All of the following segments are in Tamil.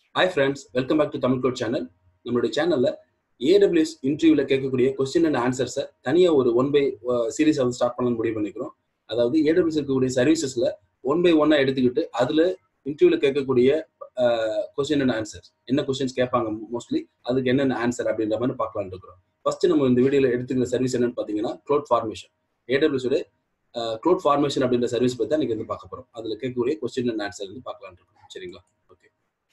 hi friends welcome back to Tamil code channel நம்மளுடைய சேனல்ல ஏடபிள்யூஎஸ் இன்டர்வியூல கேட்கக்கூடிய கொஸ்டின் அண்ட் ஆன்சர்ஸை தனியாக ஒரு ஒன் பை சீரீஸ் வந்து ஸ்டார்ட் பண்ண முடிவு பண்ணிக்கிறோம் அதாவது ஏடபிள்யூஎஸ் இருக்கக்கூடிய சர்வீசஸ்ல ஒன் பை ஒன்னா எடுத்துக்கிட்டு அதுல இன்டர்வியூல கேட்கக்கூடிய கொஸ்டின் அண்ட் ஆன்சர்ஸ் என்ன கொஸ்டின்ஸ் கேட்பாங்க மோஸ்ட்லி அதுக்கு என்னென்ன ஆன்சர் அப்படின்ற மாதிரி பார்க்கலாம்னு இருக்கிறோம் ஃபர்ஸ்ட் நம்ம இந்த வீடியோல எடுத்துக்கிற சர்வீஸ் என்னன்னு பார்த்தீங்கன்னா க்ளோட் ஃபார்மேஷன் ஏடபிள்யூஸோட க்ளோட் ஃபார்மேஷன் அப்படின்ற சர்வீஸ் பற்றி தான் இன்னைக்கு வந்து பார்க்க போறோம் அதுல கேட்கக்கூடிய கொஸ்டின் அண்ட் ஆன்சர் வந்து பார்க்கலாம்னு இருக்கோம் சரிங்களா ஓகே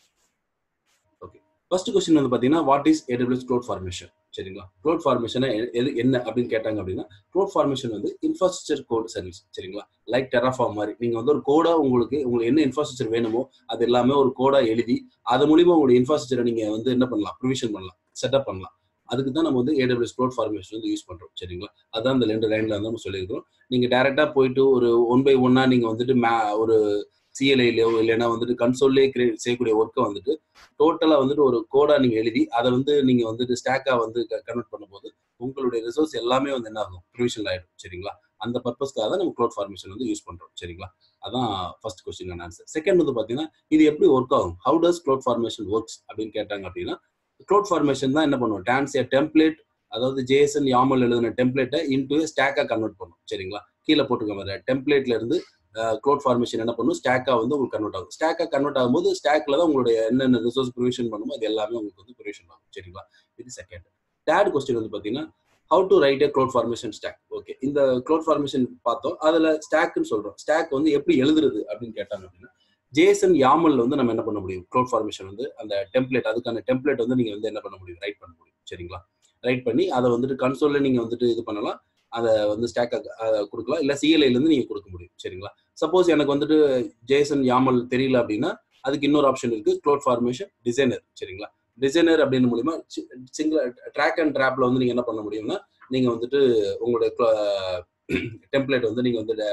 ஓகே ஃபர்ஸ்ட் கொஸ்டின் வந்து பார்த்தீங்கன்னா what is AWS cloud formation சரிங்களா க்ளோட் ஃபார்மேஷன் எது என்ன அப்படின்னு கேட்டாங்க அப்படின்னா க்ளோட் ஃபார்மேஷன் வந்து இன்ஃப்ராஸ்ட்ரக்சர் கோட் சர்வீஸ் சரிங்களா லைக் டெராஃபார்ம் மாதிரி நீங்க வந்து ஒரு கோடா உங்களுக்கு உங்களுக்கு என்ன இன்ஃப்ராஸ்ட்ரக்சர் வேணுமோ அது எல்லாமே ஒரு கோடா எழுதி அது மூலியமா உங்களுடைய இன்ஃப்ராஸ்ட்ரக்சரை நீங்க வந்து என்ன பண்ணலாம் ப்ரொவிஷன் பண்ணலாம் செட்டப் பண்ணலாம் அதுக்கு தான் நம்ம வந்து ஏடபிள்யூஎஸ் க்ளோட் ஃபார்மேஷன் வந்து யூஸ் பண்றோம் சரிங்களா அதான் இந்த ரெண்டு லைன்ல வந்து நம்ம சொல்லியிருக்கோம் நீங்க டேரக்டா போயிட்டு ஒரு ஒன் பை ஒன்னா நீங்க வந்துட்டு மே ஒரு சிஎல்ஐலையோ இல்லைன்னா வந்துட்டு கன்சோல்லே கிரியேட் செய்யக்கூடிய ஒர்க்கை வந்துட்டு டோட்டலாக வந்துட்டு ஒரு கோடா நீங்கள் எழுதி அதை வந்து நீங்கள் வந்துட்டு ஸ்டாக்காக வந்து கன்வெர்ட் பண்ணும்போது உங்களுடைய ரிசோர்ஸ் எல்லாமே வந்து என்ன ஆகும் ப்ரிவிஷன் ஆகிடும் சரிங்களா அந்த பர்பஸ்க்காக தான் நம்ம க்ளோட் ஃபார்மேஷன் வந்து யூஸ் பண்ணுறோம் சரிங்களா அதான் ஃபர்ஸ்ட் கொஸ்டின் ஆன்சர் செகண்ட் வந்து பார்த்தீங்கன்னா இது எப்படி ஒர்க் ஆகும் how does cloud formation works அப்படின்னு கேட்டாங்க அப்படின்னா க்ளோட் ஃபார்மேஷன் தான் என்ன பண்ணுவோம் டான்ஸ் ஏ டெம்ப்ளேட் அதாவது ஜேஎஸ்என் யாமல் எழுதின டெம்ப்ளேட்டை இன்டு ஸ்டாக்காக கன்வெர்ட் பண்ணும் சரிங்களா கீழே போட்டுக்க மாதிரி டெம்ப்ளேட்ல இருந்து க்ளோட் ஃபார்மேஷன் என்ன பண்ணும் ஸ்டாக்கா வந்து உங்களுக்கு கன்வெர்ட் ஆகும் ஸ்டாக்கா கன்வெர்ட் ஆகும்போது ஸ்டாக்ல தான் உங்களுடைய என்னென்ன ரிசோர்ஸ் ப்ரொவிஷன் பண்ணுமோ அது எல்லாமே உங்களுக்கு வந்து ப்ரொவிஷன் ஆகும் சரிங்களா இது செகண்ட் தேர்ட் கொஸ்டின் வந்து பார்த்தீங்கன்னா how to write a cloud formation stack okay இந்த க்ளோட் ஃபார்மேஷன் பார்த்தோம் அதில் ஸ்டாக்னு சொல்றோம் ஸ்டாக் வந்து எப்படி எழுதுறது அப்படின்னு கேட்டாங்க அப்படின்னா ஜேசன் யாமல் வந்து நம்ம என்ன பண்ண முடியும் க்ளோட் ஃபார்மேஷன் வந்து அந்த டெம்ப்ளேட் அதுக்கான டெம்ப்ளேட் வந்து நீங்க வந்து என்ன பண்ண முடியும் ரைட் பண்ண முடியும் சரிங்களா ரைட் பண்ணி அதை வந்துட்டு கன்சோல்ல நீங்க வந்துட்டு இது பண்ணலாம் அதை வந்து ஸ்டாக் கொடுக்கலாம் இல்லை சிஎல்ஐலேருந்து நீங்கள் கொடுக்க முடியும் சரிங்களா சப்போஸ் எனக்கு வந்துட்டு ஜேசன் யாமல் தெரியல அப்படின்னா அதுக்கு இன்னொரு ஆப்ஷன் இருக்கு க்ளோட் ஃபார்மேஷன் டிசைனர் சரிங்களா டிசைனர் அப்படின்னு மூலியமா சிங்கிள் ட்ராக் அண்ட் ட்ராப்ல வந்து நீங்க என்ன பண்ண முடியும்னா நீங்க வந்துட்டு உங்களுடைய டெம்ப்ளேட் வந்து நீங்க வந்து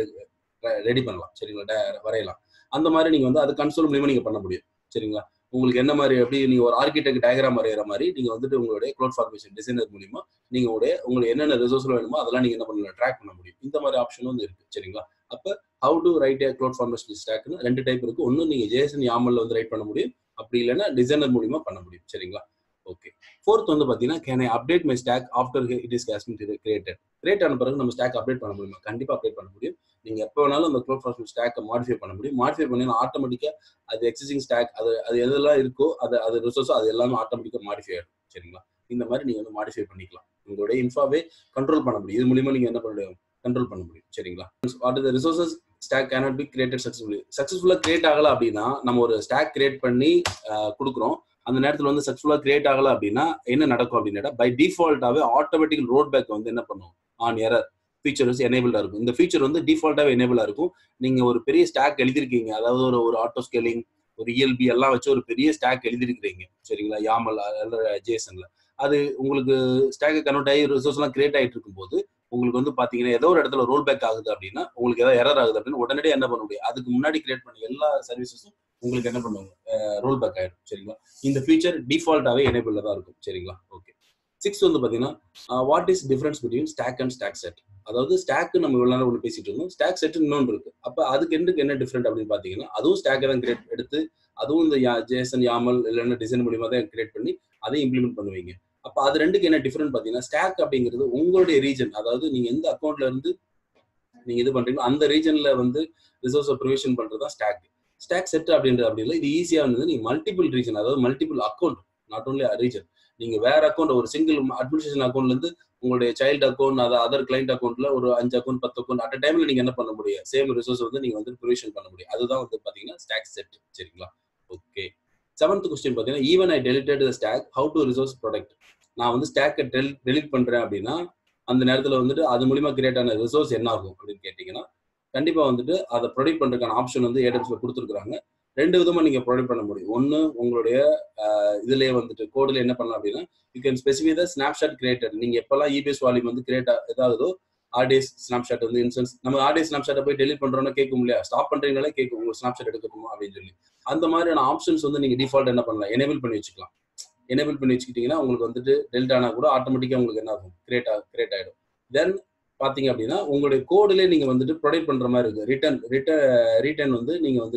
ரெடி பண்ணலாம் சரிங்களா வரையலாம் அந்த மாதிரி நீங்க வந்து அது கன்சோல் மூலியமா நீங்க பண்ண முடியும் சரிங்களா உங்களுக்கு என்ன மாதிரி எப்படி நீங்க ஒரு ஆர்கிடெக்ட் டயக்ராம் வரைகிற மாதிரி நீங்க வந்துட்டு உங்களுடைய க்ளோட் ஃபார்மேஷன் டிசைனர் மூலியமா நீங்க உடைய உங்களுக்கு என்னென்ன ரிசோர்ஸ் வேணுமோ அதெல்லாம் நீங்க என்ன பண்ணலாம் ட்ராக் பண்ண முடியும் இந்த மாதிரி ஆப்ஷன் வந்து இருக்கு சரிங்களா அப்ப how to write a cloud formation ஸ்டாக்னு ரெண்டு டைப் இருக்கு ஒன்னு நீங்க ஜேசன் யாமல்ல வந்து ரைட் பண்ண முடியும் அப்படி இல்லைன்னா டிசைனர் மூலியமா பண்ண முடியும் சரிங்களா ஓகே ஃபோர்த் வந்து பாத்தீங்கன்னா can I update my stack after it is கேஸ்மின் கிரியேட்டட் கிரியேட் ஆன பிறகு நம்ம ஸ்டாக் அப்டேட் பண்ண முடியுமா கண்டிப்பா அப்டேட் பண்ண முடியும் நீங்க எப்போ வேணாலும் அந்த க்ளோட் ஃபார்மேஷன் ஸ்டாக்கை மாடிஃபை பண்ண முடியும் மாடிஃபை பண்ணி ஆட்டோமேட்டிக்கா அது எக்ஸிஸ்டிங் ஸ்டாக் அது அது எதெல்லாம் இருக்கோ அது அது ரிசோர்ஸோ அது எல்லாமே ஆட்டோமேட்டிக்கா மாடிஃபை ஆகிடும் சரிங்களா இந்த மாதிரி நீங்க வந்து மாடிஃபை பண்ணிக்கலாம் உங்களுடைய இன்ஃபாவே கண்ட்ரோல் பண்ண முடியும் இது மூலியமா நீங்க என்ன பண்ண முடியும் கண்ட்ரோல் பண்ண முடியும் சரிங்களா what is resources stack cannot be created successfully சக்சஸ்ஃபுல்லா கிரியேட் ஆகல அப்படின்னா நம்ம ஒரு ஸ்டாக் கிரியேட் பண்ணி கொடுக்குறோம் அந்த நேரத்தில் வந்து சக்சஸ்ஃபுல்லா கிரியேட் ஆகல அப்படின்னா என்ன நடக்கும் அப்படின்னா பை டிஃபால்ட்டாவே ஆட்டோமேட்டிக் ரோட் பேக் வந்து என்ன பண்ணும் ஆன் எரர் ஃபீச்சர் வந்து எனேபிளா இருக்கும் இந்த ஃபீச்சர் வந்து டிஃபால்ட்டாவே எனேபிளா இருக்கும் நீங்க ஒரு பெரிய ஸ்டாக் எழுதிருக்கீங்க அதாவது ஒரு ஒரு ஆட்டோ ஸ்கேலிங் ஒரு இஎல்பி எல்லாம் வச்சு ஒரு பெரிய ஸ்டாக் எழுதிருக்கிறீங்க சரிங்களா யாமல் ஜேசன்ல அது உங்களுக்கு ஸ்டாக் கன்வெர்ட் ஆகி ரிசோர்ஸ் எல்லாம் கிரியேட் ஆகிட்டு இருக்கும்போது உங்களுக்கு வந்து பாத்தீங்கன்னா ஏதோ ஒரு இடத்துல ரோல் பேக் ஆகுது அப்படின்னா உங்களுக்கு ஏதாவது எரர் ஆகுது அப்படின்னு உடனடியாக என்ன பண்ண முடியும் அதுக்கு முன்னாடி கிரியேட் பண்ண எல்லா சர்வீசஸும் உங்களுக்கு என்ன பண்ணுவாங்க ரோல் பேக் ஆயிடும் சரிங்களா இந்த ஃபீச்சர் டிஃபால்ட்டாவே எனேபிள்ல தான் இருக்கும் சரிங்களா ஓகே சிக்ஸ் வந்து பாத்தீங்கன்னா what is difference between stack and stack set அதாவது ஸ்டாக் நம்ம இவ்வளவு நேரம் ஒன்று பேசிட்டு இருந்தோம் ஸ்டாக் செட் இன்னொன்று இருக்கு அப்ப அதுக்கு எண்டுக்கு என்ன டிஃப்ரெண்ட் அப்படின்னு பாத்தீங்கன்னா அதுவும் ஸ்டாக்கை தான் கிரியேட் எடுத்து அதுவும் இந்த ஜேசன் யாமல் இல்லைன்னா டிசைன் மூலியமா தான் கிரியேட் பண்ணி அதையும் இம்ப்ளிமெண்ட் பண்ணுவீங்க அப்ப அது ரெண்டுக்கு என்ன டிஃபரெண்ட் பாத்தீங்கன்னா ஸ்டாக் அப்படிங்கிறது உங்களுடைய ரீஜன் அதாவது நீங்க எந்த அக்கௌண்ட்ல இருந்து நீங்க இது பண்றீங்களோ அந்த ரீஜன்ல வந்து ரிசோர்ஸ் ப்ரொவிஷன் பண்றது ஸ்டாக் ஸ்டாக் செட் அப்படின்றது அப்படி இல்லை இது ஈஸியா இருந்தது நீங்க மல்டிபிள் ரீஜன் அதாவது multiple account not only region நீங்க வேற அக்கௌண்ட் ஒரு சிங்கிள் அட்மினிஸ்ட்ரேஷன் அக்கௌண்ட்ல இருந்து உங்களுடைய சைல்டு அக்கௌண்ட் அது அதர் கிளைண்ட் அக்கௌண்ட்ல ஒரு அஞ்சு அக்கௌண்ட் பத்து அக்கௌண்ட் அட் டைம்ல நீங்க என்ன பண்ண முடியும் சேம் ரிசோர்ஸ் வந்து நீங்க வந்து ப்ரொவிஷன் பண்ண முடியும் அதுதான் வந்து பாத்தீங்கன்னா ஸ்டாக் செட் சரிங்களா ஓகே செவன்த் கொஸ்டின் பாத்தீங்கன்னா even I deleted the stack how to resource protect நான் வந்து ஸ்டாக்கை டெல் டெலிட் பண்றேன் அப்படின்னா அந்த நேரத்துல வந்துட்டு அது மூலியமா கிரியேட் ஆன ரிசோர்ஸ் என்ன ஆகும் அப்படின்னு கேட்டீங்கன்னா கண்டிப்பா வந்துட்டு அதை ப்ரொடக்ட் பண்றதுக்கான ஆப்ஷன் வந்து ஏடபிள்ஸ்ல கொடுத்துருக்காங்க ரெண்டு விதமா நீங்க ப்ரொடக்ட் பண்ண முடியும் ஒன்னு உங்களுடைய இதுலயே வந்துட்டு கோடுல என்ன பண்ணலாம் அப்படின்னா you can specify the snapshot created நீங்க எப்பெல்லாம் இபிஎஸ் வால்யூம் வந்து கிரியேட் ஏதாவதோ ஆர்டேஸ் ஸ்னாப்ஷாட் வந்து இன்சன்ஸ் நம்ம ஆர்டேஸ் ஸ்னாப்ஷாட்டை போய் டெலிட் பண்றோம்னா கேட்கும் இல்லையா ஸ்டாப் பண்றீங்களே கேட்கும் உங்க ஸ்னாப்ஷாட் எடுக்கணுமா அப்படின்னு சொல்லி அந்த மாதிரியான ஆப்ஷன்ஸ் வந்து நீங்க டிஃபால்ட் என்ன பண்ணலாம் எனேபிள் பண்ணி வச்சுக்கலாம் எனேபிள் பண்ணி வச்சுக்கிட்டீங்கன்னா உங்களுக்கு வந்துட்டு டெல்ட் ஆனா கூட ஆட்டோமேட்டிக்கா உங்களுக்கு என்ன ஆகும் கிரியேட் கிரியேட் ஆயிடும் தென் பாத்தீங்க அப்படின்னா உங்களுடைய கோடுலேயே நீங்க வந்துட்டு ப்ரொடைட் பண்ற மாதிரி இருக்கு ரிட்டர்ன் ரிட்டர்ன் ரிட்டர்ன் வந்து நீங்க வந்துட்டு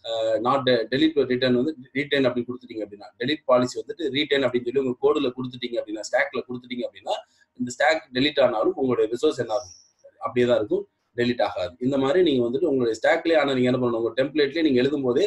நாட் டெலிட் ரிட்டர்ன் வந்து ரீட்டைன் அப்படி கொடுத்துட்டீங்க அப்படின்னா டெலிட் பாலிசி வந்துட்டு ரீட்டைன் அப்படின்னு சொல்லி உங்க கோடில் கொடுத்துட்டீங்க அப்படின்னா ஸ்டாக்ல கொடுத்துட்டீங்க அப்படின்னா இந்த ஸ்டாக் டெலிட் ஆனாலும் உங்களுடைய ரிசோர்ஸ் என்ன ஆகும் அப்படியே தான் இருக்கும் டெலிட் ஆகாது இந்த மாதிரி நீங்க வந்துட்டு உங்களுடைய ஸ்டாக்லேயே ஆனால் நீங்க என்ன பண்ணணும் உங்க டெம்ப்ளேட்லேயே நீங்க எழுதும் போதே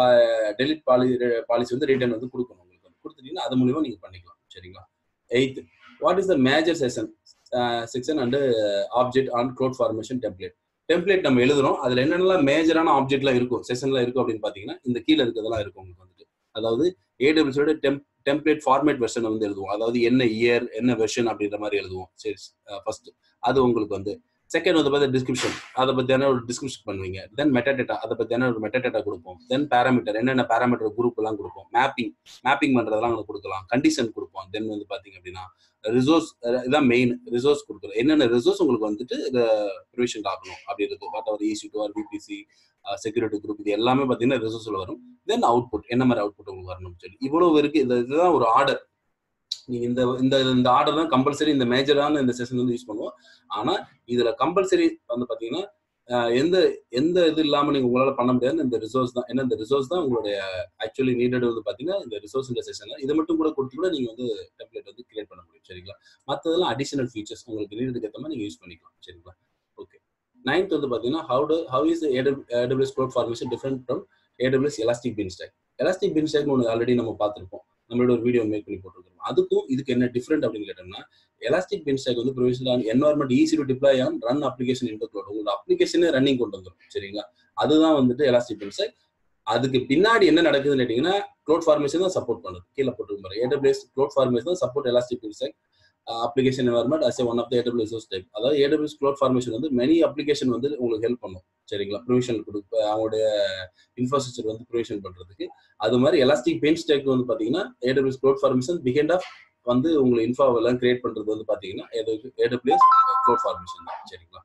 டெலிட் பாலி பாலிசி வந்து ரிட்டர்ன் வந்து கொடுக்கணும் உங்களுக்கு வந்து கொடுத்துட்டீங்கன்னா அது மூலியமா நீங்க பண்ணிக்கலாம் சரிங்களா eighth what is the major session section and object on cloud formation template template நம்ம எழுதுறோம் அதுல என்னென்னலாம் மேஜரான ஆப்ஜெக்ட்லாம் இருக்கும் செஷன்ல இருக்கும் அப்படின்னு பாத்தீங்கன்னா இந்த கீழே இருக்கிறதெல்லாம் இருக்கும் உங்களுக்கு வந்துட்டு அதாவது ஏடபிள்யூஸோட டெம் டெம்ப்ளேட் ஃபார்மேட் வெர்ஷன் வந்து எழுதுவோம் அதாவது என்ன இயர் என்ன வெர்ஷன் அப்படின்ற மாதிரி எழுதுவோம் சரி ஃபர்ஸ்ட் அது உங்களுக்கு வந்து செகண்ட் வந்து பார்த்தா டிஸ்கிரிப்ஷன் அதை பற்றியான ஒரு டிஸ்கிரிப்ஷன் பண்ணுவீங்க தென் மெட்டாடேட்டா அதை பற்றியான ஒரு மெட்டாடேட்டா கொடுப்போம் தென் பேராமீட்டர் என்னென்ன பேராமீட்டர் குரூப் எல்லாம் கொடுப்போம் மேப்பிங் மேப்பிங் பண்ணுறதெல்லாம் உங்களுக்கு கொடுக்கலாம் கண்டிஷன் கொடுப்போம் தென் வந்து பார்த்தீங்க அப்படின்னா ரிசோர்ஸ் இதான் மெயின் ரிசோர்ஸ் கொடுக்குறோம் என்னென்ன ரிசோர்ஸ் உங்களுக்கு வந்துட்டு இதை ப்ரிவிஷன் ஆகணும் அப்படின்றது what are EC2 or VPC security group இது எல்லாமே பார்த்தீங்கன்னா ரிசோர்ஸில் வரும் தென் அவுட்புட் என்ன மாதிரி அவுட்புட் உங்களுக்கு வரணும் சொல்லி இவ்வளவு இருக்கு இந்த இதுதான் ஒரு ஆர்டர் நீங்க இந்த இந்த இந்த ஆர்டர் தான் கம்பல்சரி இந்த மேஜரான இந்த செஷன் வந்து யூஸ் பண்ணுவோம் ஆனா இதுல கம்பல்சரி வந்து பாத்தீங்கன்னா எந்த எந்த இது இல்லாம நீங்க உங்களால பண்ண முடியாது இந்த ரிசோர்ஸ் தான் ஏன்னா இந்த ரிசோர்ஸ் தான் உங்களுடைய ஆக்சுவலி நீடட் வந்து பாத்தீங்கன்னா இந்த ரிசோர்ஸ் இந்த செஷன்ல இதை மட்டும் கூட கொடுத்து கூட நீங்க வந்து டெம்ப்ளேட் வந்து கிரியேட் பண்ண முடியும் சரிங்களா மற்றதெல்லாம் அடிஷனல் ஃபீச்சர்ஸ் உங்களுக்கு நீடடுக்கு ஏற்ற மாதிரி நீங்க யூஸ் பண்ணிக்கலாம் சரிங்களா ஓகே நைன்த் வந்து பாத்தீங்கன்னா how to how is AWS cloud CloudFormation different from AWS Elastic Beanstalk Elastic Beanstalk ஒன்று ஆல்ரெடி நம்ம பார்த்துருப்போம் நம்மளோட ஒரு வீடியோ மேக் பண்ணி போட்டுருக்கோம் அதுக்கும் இதுக்கு என்ன டிஃப்ரெண்ட் அப்படின்னு கேட்டோம்னா எலாஸ்டிக் பின் ஸ்டாக் வந்து provision an environment easy to deploy and run application in the cloud உங்களோட அப்ளிகேஷனே ரன்னிங் கொண்டு வந்துடும் சரிங்களா அதுதான் வந்துட்டு எலாஸ்டிக் பின் ஸ்டாக் அதுக்கு பின்னாடி என்ன நடக்குதுன்னு கேட்டீங்கன்னா க்ளோட் ஃபார்மேஷன் தான் சப்போர்ட் பண்ணுது கீழே போட்டு ஏடபிள்யூஎஸ் க்ளோட் ஃபார்மேஷன் தான் support Elastic Beanstalk application environment as one of the AWS type அதாவது ஏடபிள்யூஎஸ் க்ளோட் ஃபார்மேஷன் வந்து மெனி அப்ளிகேஷன் வந்து உங்களுக்கு ஹெல்ப் பண்ணும் சரிங்களா ப்ரொவிஷன் கொடுக்க அவங்களுடைய இன்ஃப்ராஸ்ட்ரக்சர் வந்து ப்ரொவிஷன் பண்றதுக்கு அது மாதிரி எலாஸ்டிக் பெயின் ஸ்டேக் வந்து பாத்தீங்கன்னா AWS cloud CloudFormation behind of வந்து உங்களுக்கு இன்ஃபாவ் எல்லாம் கிரியேட் பண்றது வந்து பாத்தீங்கன்னா ஏடபிள்யூஎஸ் க்ளோட் ஃபார்மேஷன் தான் சரிங்களா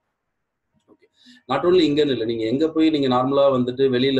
ஓகே நாட் ஓன்லி இங்கன்னு இல்லை நீங்க எங்க போய் நீங்க நார்மலா வந்துட்டு வெளியில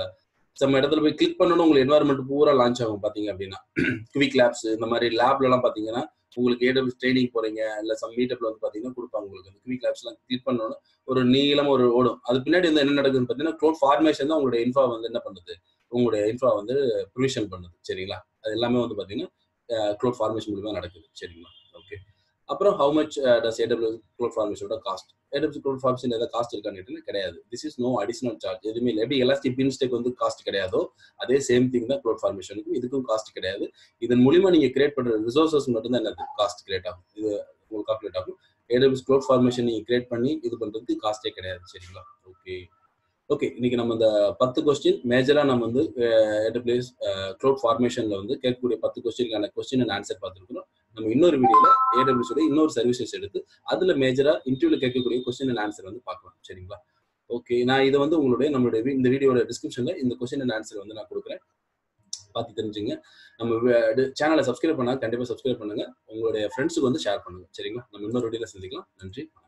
நம்ம இடத்துல போய் கிளிக் பண்ணணும் உங்களுக்கு என்வாரன்மெண்ட் பூரா லான்ச் ஆகும் பாத்தீங்க அப்படின்னா குவிக் லேப்ஸ் இந்த மாதிரி லேப்ல எல்லாம் பாத்தீங்கன்னா உங்களுக்கு ஏடபிள்யூ ட்ரைனிங் போறீங்க இல்ல சம் மீட்டப்ல வந்து பாத்தீங்கன்னா கொடுப்பாங்க உங்களுக்கு அந்த குவிக் லேப்ஸ் எல்லாம் கிளிக் பண்ணணும் ஒரு நீளம் ஒரு ஓடும் அது பின்னாடி வந்து என்ன நடக்குதுன்னு பாத்தீங்கன்னா க்ளோட் ஃபார்மேஷன் தான் உங்களுடைய இன்ஃபா வந்து என்ன பண்ணுது உங்களுடைய இன்ஃபா வந்து ப்ரிவிஷன் பண்ணுது சரிங்களா அது எல்லாமே வந்து பாத்தீங்கன்னா க்ளோட் ஃபார்மேஷன் மூலியமா நடக்குது சரிங்களா ஓகே அப்புறம் how much does AW cloud ஃபார்மேஷனோட காஸ்ட் ஏடபிள்யூ க்ளோட் ஃபார்மேஷன் ஏதாவது காஸ்ட் இருக்கான்னு கிடையாது this is no additional charge எதுவுமே இல்லை எப்படி எலாஸ்டிக் பின்ஸ்டெக் வந்து காஸ்ட் கிடையாதோ அதே சேம் திங் தான் க்ளோட் ஃபார்மேஷனுக்கும் இதுக்கும் காஸ்ட் கிடையாது இதன் மூலியமா நீங்க கிரியேட் பண்ற ரிசோர்சஸ் மட்டும் தான் என்னது காஸ்ட் கிரியேட் ஆகும் இது உங்களுக்கு கால்குலேட் ஆகும் ஏடபிள்யூஸ் க்ளோட் ஃபார்மேஷன் நீங்க கிரியேட் பண்ணி இது பண்றதுக்கு காஸ்டே கிடையாது சரிங்களா ஓகே ஓகே இன்னைக்கு நம்ம இந்த பத்து கொஸ்டின் மேஜரா நம்ம வந்து ஏடபிள்யூஎஸ் க்ளோட் ஃபார்மேஷன்ல வந்து கேட்கக்கூடிய பத்து கொஸ்டினுக்கான கொஸ்டின் அண்ட் ஆன்சர் பார்த்துருக்கோம் நம்ம இன்னொரு வீடியோல ஏடபிள்யூஸோட இன்னொரு சர்வீசஸ் எடுத்து அதுல மேஜரா இன்டர்வியூல கேட்கக்கூடிய கொஸ்டின் அண்ட் ஆன்சர் வந்து பார்க்கலாம் சரிங்களா ஓகே நான் இதை வந்து உங்களுடைய நம்மளுடைய இந்த வீடியோட டிஸ்கிரிப்ஷன்ல இந்த கொஸ்டின் அண்ட் ஆன்சர் வந்து நான் கொடுக்குறேன் பார்த்து தெரிஞ்சுங்க நம்ம சேனலை சப்ஸ்கிரைப் பண்ணா கண்டிப்பா சப்ஸ்கிரைப் பண்ணுங்க உங்களுடைய ஃப்ரெண்ட்ஸுக்கு வந்து ஷேர் பண்ணுங்க சரிங்களா நம்ம இன்னொரு வீடியோல சந்திக்கலாம் நன்றி